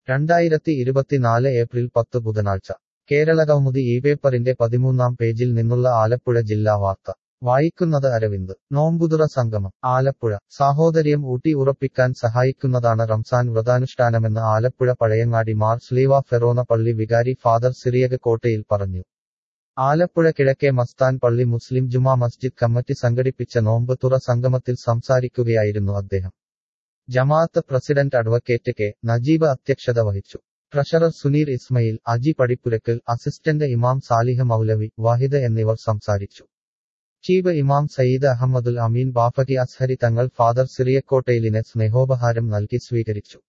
രണ്ടായിരത്തി ഇരുപത്തിനാല് ഏപ്രിൽ പത്ത് ബുധനാഴ്ച കേരളകൗമുദി ഈ പേപ്പറിന്റെ പതിമൂന്നാം പേജിൽ നിന്നുള്ള ആലപ്പുഴ ജില്ലാ വാർത്ത വായിക്കുന്നത് അരവിന്ദ് നോമ്പുതുറ സംഗമം ആലപ്പുഴ സാഹോദര്യം ഊട്ടി ഉറപ്പിക്കാൻ സഹായിക്കുന്നതാണ് റംസാൻ വ്രതാനുഷ്ഠാനമെന്ന് ആലപ്പുഴ പഴയങ്ങാടി മാർ സ്ലീവ ഫെറോന പള്ളി വികാരി ഫാദർ സിറിയക കോട്ടയിൽ പറഞ്ഞു ആലപ്പുഴ കിഴക്കേ മസ്താൻ പള്ളി മുസ്ലിം ജുമാ മസ്ജിദ് കമ്മിറ്റി സംഘടിപ്പിച്ച നോമ്പ് തുറ സംഗമത്തിൽ സംസാരിക്കുകയായിരുന്നു അദ്ദേഹം ജമാഅത്ത് പ്രസിഡന്റ് അഡ്വക്കേറ്റ് കെ നജീബ് അധ്യക്ഷത വഹിച്ചു ട്രഷറർ സുനീർ ഇസ്മയിൽ അജി പടിപ്പുരക്കൽ അസിസ്റ്റന്റ് ഇമാം സാലിഹ് മൗലവി വാഹിദ് എന്നിവർ സംസാരിച്ചു ചീഫ് ഇമാം സയ്യിദ് അഹമ്മദുൽ അമീൻ ബാഫക്കി അസ്ഹരി തങ്ങൾ ഫാദർ സിറിയക്കോട്ടയിലിന് സ്നേഹോപഹാരം നൽകി സ്വീകരിച്ചു